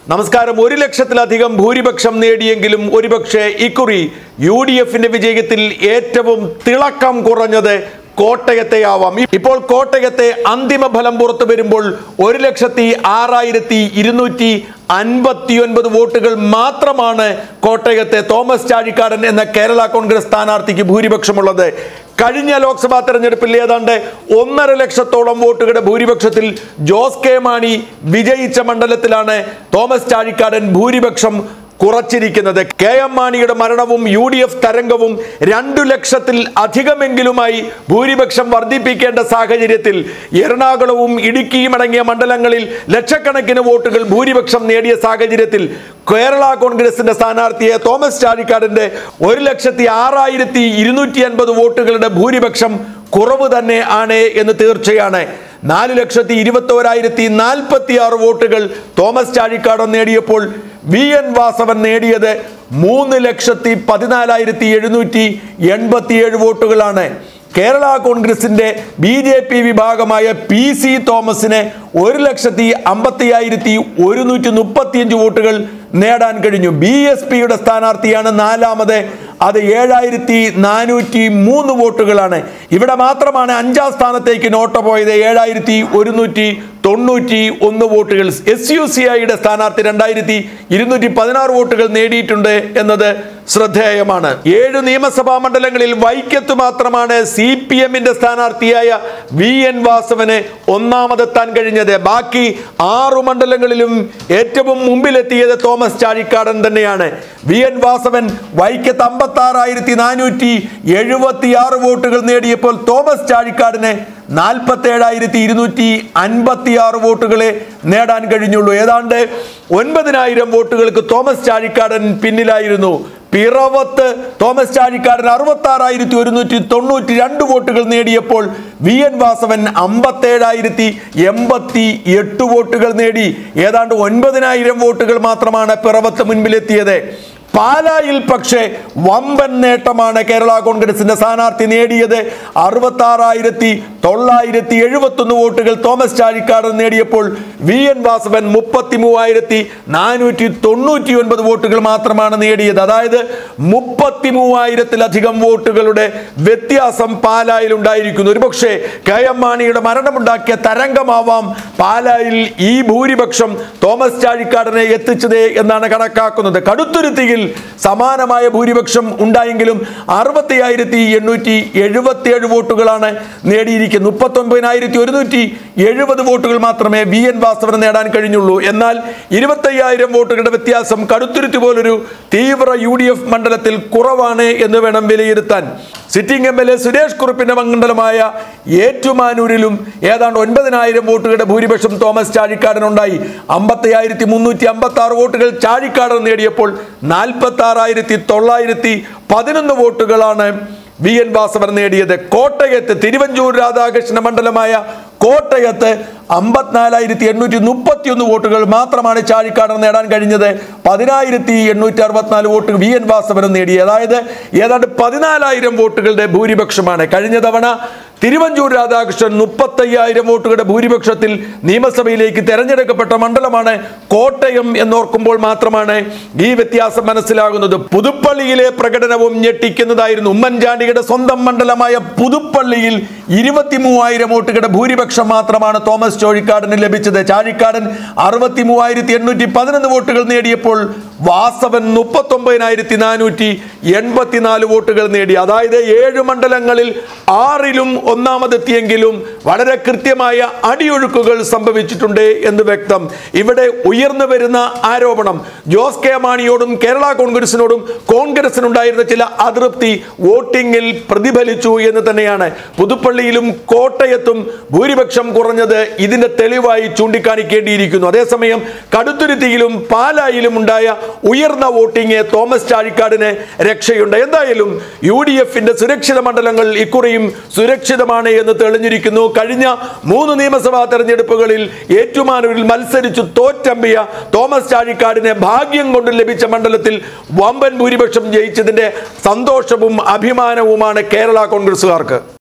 നമസ്കാരം ഒരു ലക്ഷത്തിലധികം ഭൂരിപക്ഷം നേടിയെങ്കിലും ഒരുപക്ഷെ ഇക്കുറി യു ഡി എഫിന്റെ വിജയത്തിൽ ഏറ്റവും തിളക്കം കുറഞ്ഞത് കോട്ടയത്തെയാവാം ഇപ്പോൾ കോട്ടയത്തെ അന്തിമ ഫലം പുറത്തു വരുമ്പോൾ ഒരു ലക്ഷത്തി ആറായിരത്തി ഇരുന്നൂറ്റി അൻപത്തിയൊൻപത് വോട്ടുകൾ മാത്രമാണ് കോട്ടയത്തെ തോമസ് ചാഴിക്കാടൻ എന്ന കേരള കോൺഗ്രസ് സ്ഥാനാർത്ഥിക്ക് ഭൂരിപക്ഷമുള്ളത് കഴിഞ്ഞ ലോക്സഭാ തെരഞ്ഞെടുപ്പിൽ ഏതാണ്ട് ഒന്നര ലക്ഷത്തോളം വോട്ടുകളുടെ ഭൂരിപക്ഷത്തിൽ ജോസ് കെ മാണി വിജയിച്ച മണ്ഡലത്തിലാണ് തോമസ് ചാഴിക്കാടൻ ഭൂരിപക്ഷം കുറച്ചിരിക്കുന്നത് കെ എം മാണിയുടെ മരണവും യു ഡി എഫ് തരംഗവും രണ്ടു ലക്ഷത്തിൽ അധികമെങ്കിലുമായി ഭൂരിപക്ഷം വർദ്ധിപ്പിക്കേണ്ട സാഹചര്യത്തിൽ എറണാകുളവും ഇടുക്കിയും അടങ്ങിയ മണ്ഡലങ്ങളിൽ ലക്ഷക്കണക്കിന് വോട്ടുകൾ ഭൂരിപക്ഷം നേടിയ സാഹചര്യത്തിൽ കേരള കോൺഗ്രസിന്റെ സ്ഥാനാർത്ഥിയെ തോമസ് ചാഴിക്കാടിന്റെ ഒരു ലക്ഷത്തി ആറായിരത്തി ഇരുന്നൂറ്റി അൻപത് വോട്ടുകളുടെ ഭൂരിപക്ഷം കുറവ് തന്നെ ആണ് എന്ന് തീർച്ചയാണ് നാല് ലക്ഷത്തി ഇരുപത്തോരായിരത്തി നാൽപ്പത്തി ആറ് വോട്ടുകൾ തോമസ് ചാഴിക്കാടൻ നേടിയപ്പോൾ വി എൻ വാസവൻ നേടിയത് മൂന്ന് ലക്ഷത്തി പതിനാലായിരത്തി എഴുന്നൂറ്റി എൺപത്തിയേഴ് വോട്ടുകളാണ് കേരള കോൺഗ്രസിന്റെ ബി ജെ പി വിഭാഗമായ പി സി തോമസിന് ഒരു ലക്ഷത്തി അമ്പത്തിയായിരത്തി ഒരുന്നൂറ്റി മുപ്പത്തിയഞ്ച് വോട്ടുകൾ നേടാൻ കഴിഞ്ഞു ബി എസ് പിയുടെ സ്ഥാനാർത്ഥിയാണ് നാലാമത് അത് ഏഴായിരത്തി നാനൂറ്റി മൂന്ന് വോട്ടുകളാണ് ഇവിടെ മാത്രമാണ് അഞ്ചാം സ്ഥാനത്തേക്ക് നോട്ട പോയത് ഏഴായിരത്തി ഒരുന്നൂറ്റി തൊണ്ണൂറ്റി ഒന്ന് വോട്ടുകൾ എസ് യു സി ഐയുടെ സ്ഥാനാർത്ഥി രണ്ടായിരത്തി ഇരുന്നൂറ്റി പതിനാറ് വോട്ടുകൾ നേടിയിട്ടുണ്ട് എന്നത് ശ്രദ്ധേയമാണ് ഏഴ് നിയമസഭാ മണ്ഡലങ്ങളിൽ വൈക്കത്ത് മാത്രമാണ് സി പി എമ്മിന്റെ സ്ഥാനാർത്ഥിയായ വി എൻ വാസവന് ഒന്നാമതെത്താൻ കഴിഞ്ഞത് ബാക്കി ആറു മണ്ഡലങ്ങളിലും ഏറ്റവും മുമ്പിലെത്തിയത് തോമസ് ചാഴിക്കാടൻ തന്നെയാണ് വി എൻ വാസവൻ വൈക്കത്ത് അമ്പത്തി ആറായിരത്തി നാനൂറ്റി എഴുപത്തി ആറ് വോട്ടുകൾ നേടിയപ്പോൾ തോമസ് ചാഴിക്കാടിന് നാൽപ്പത്തി ഏഴായിരത്തി ഇരുന്നൂറ്റി അൻപത്തി ആറ് വോട്ടുകളെ നേടാൻ കഴിഞ്ഞുള്ളൂ ഏതാണ്ട് ഒൻപതിനായിരം വോട്ടുകൾക്ക് തോമസ് ചാഴിക്കാടൻ പിന്നിലായിരുന്നു പിറവത്ത് തോമസ് ചാഴിക്കാടൻ അറുപത്തി ആറായിരത്തി ഒരുന്നൂറ്റി തൊണ്ണൂറ്റി രണ്ട് വോട്ടുകൾ നേടിയപ്പോൾ വി എൻ വാസവൻ അമ്പത്തേഴായിരത്തി എൺപത്തി എട്ട് വോട്ടുകൾ നേടി ഏതാണ്ട് ഒൻപതിനായിരം വോട്ടുകൾ മാത്രമാണ് പിറവത്ത് മുൻപിലെത്തിയത് പാലായിൽ പക്ഷേ വമ്പൻ നേട്ടമാണ് കേരള കോൺഗ്രസിന്റെ സ്ഥാനാർത്ഥി നേടിയത് അറുപത്തി ആറായിരത്തി തൊള്ളായിരത്തി എഴുപത്തൊന്ന് വോട്ടുകൾ തോമസ് ചാഴിക്കാടൻ നേടിയപ്പോൾ വി എൻ വാസവൻ മുപ്പത്തി മൂവായിരത്തി നാനൂറ്റി തൊണ്ണൂറ്റി ഒൻപത് വോട്ടുകൾ മാത്രമാണ് നേടിയത് അതായത് മുപ്പത്തി മൂവായിരത്തിലധികം വോട്ടുകളുടെ വ്യത്യാസം പാലായിൽ ഉണ്ടായിരിക്കുന്നു ഒരുപക്ഷെ കെ എം മാണിയുടെ മരണമുണ്ടാക്കിയ തരംഗമാവാം പാലായിൽ ഈ ഭൂരിപക്ഷം തോമസ് ചാഴിക്കാടനെ എത്തിച്ചത് എന്നാണ് കണക്കാക്കുന്നത് കടുത്തുരുത്തിയിൽ സമാനമായ ഭൂരിപക്ഷം ഉണ്ടായെങ്കിലും അറുപത്തി എണ്ണൂറ്റി എഴുപത്തിയേഴ് വോട്ടുകളാണ് നേടിയിരിക്കുന്നത് മുപ്പത്തി ഒൻപതിനായിരത്തി ഒരുന്നൂറ്റി എഴുപത് വോട്ടുകൾ മാത്രമേ വി എൻ വാസവന് നേടാൻ കഴിഞ്ഞുള്ളൂ എന്നാൽ ഇരുപത്തയ്യായിരം വോട്ടുകളുടെ വ്യത്യാസം കടുത്തുരുത്തി പോലൊരു തീവ്ര യു ഡി എഫ് മണ്ഡലത്തിൽ കുറവാണ് എന്ന് വേണം വിലയിരുത്താൻ sitting M L A Suresh കുറുപ്പിന്റെ മണ്ഡലമായ ഏറ്റുമാനൂരിലും ഏതാണ്ട് ഒൻപതിനായിരം വോട്ടുകളുടെ ഭൂരിപക്ഷം തോമസ് ചാഴിക്കാടനുണ്ടായി അമ്പത്തയ്യായിരത്തി മുന്നൂറ്റി അമ്പത്തി ആറ് വോട്ടുകൾ ചാഴിക്കാടൻ നേടിയപ്പോൾ നാൽപ്പത്തി ആറായിരത്തി തൊള്ളായിരത്തി പതിനൊന്ന് വോട്ടുകളാണ് വി എൻ വാസവൻ നേടിയത് കോട്ടയത്ത് തിരുവഞ്ചൂർ രാധാകൃഷ്ണ മണ്ഡലമായ കോട്ടയത്ത് അമ്പത്തിനാലായിരത്തി എണ്ണൂറ്റി മുപ്പത്തി ഒന്ന് വോട്ടുകൾ മാത്രമാണ് ചാഴിക്കാടൻ നേടാൻ കഴിഞ്ഞത് പതിനായിരത്തി എണ്ണൂറ്റി അറുപത്തിനാല് വോട്ട് വി എൻ വാസവനും നേടി അതായത് ഏതാണ്ട് പതിനാലായിരം വോട്ടുകളുടെ ഭൂരിപക്ഷമാണ് കഴിഞ്ഞ തവണ തിരുവഞ്ചൂർ രാധാകൃഷ്ണൻ മുപ്പത്തയ്യായിരം വോട്ടുകളുടെ ഭൂരിപക്ഷത്തിൽ നിയമസഭയിലേക്ക് തെരഞ്ഞെടുക്കപ്പെട്ട മണ്ഡലമാണ് കോട്ടയം എന്നോർക്കുമ്പോൾ മാത്രമാണ് ഈ വ്യത്യാസം മനസ്സിലാകുന്നത് പുതുപ്പള്ളിയിലെ പ്രകടനവും ഞെട്ടിക്കുന്നതായിരുന്നു ഉമ്മൻചാണ്ടിയുടെ സ്വന്തം മണ്ഡലമായ പുതുപ്പള്ളിയിൽ ഇരുപത്തി മൂവായിരം വോട്ടുകളുടെ ഭൂരിപക്ഷം മാത്രമാണ് തോമസ് ചോഴിക്കാടന് ലഭിച്ചത് ചാഴിക്കാടൻ അറുപത്തി മൂവായിരത്തി എണ്ണൂറ്റി പതിനൊന്ന് വോട്ടുകൾ നേടിയപ്പോൾ വാസവൻ മുപ്പത്തി ഒമ്പതിനായിരത്തി നാനൂറ്റി എൺപത്തിനാല് വോട്ടുകൾ നേടി അതായത് ഏഴ് മണ്ഡലങ്ങളിൽ ആറിലും ഒന്നാമതെത്തിയെങ്കിലും വളരെ കൃത്യമായ അടിയൊഴുക്കുകൾ സംഭവിച്ചിട്ടുണ്ട് എന്ന് വ്യക്തം ഇവിടെ ഉയർന്നു വരുന്ന ആരോപണം ജോസ് കെ മാണിയോടും കേരള കോൺഗ്രസിനോടും കോൺഗ്രസിനുണ്ടായിരുന്ന ചില അതൃപ്തി വോട്ടിങ്ങിൽ പ്രതിഫലിച്ചു എന്ന് തന്നെയാണ് പുതുപ്പള്ളിയിലും കോട്ടയത്തും ഭൂരിപക്ഷം കുറഞ്ഞത് ഇതിന്റെ തെളിവായി ചൂണ്ടിക്കാണിക്കേണ്ടിയിരിക്കുന്നു അതേസമയം കടുത്തുരുത്തിയിലും പാലായിലും ഉണ്ടായ ഉയർന്ന വോട്ടിംഗ് തോമസ് ചാഴിക്കാടിന് രക്ഷയുണ്ട് എന്തായാലും യു ഡി എഫിന്റെ സുരക്ഷിത മണ്ഡലങ്ങൾ ഇക്കുറിയും സുരക്ഷിതമാണ് എന്ന് തെളിഞ്ഞിരിക്കുന്നു കഴിഞ്ഞ മൂന്ന് നിയമസഭാ തെരഞ്ഞെടുപ്പുകളിൽ ഏറ്റുമാനൂരിൽ മത്സരിച്ചു തോറ്റമ്പിയ തോമസ് ചാഴിക്കാടിന് ഭാഗ്യം കൊണ്ട് ലഭിച്ച മണ്ഡലത്തിൽ വമ്പൻ ഭൂരിപക്ഷം ജയിച്ചതിന്റെ സന്തോഷവും അഭിമാനവുമാണ് കേരള കോൺഗ്രസുകാർക്ക്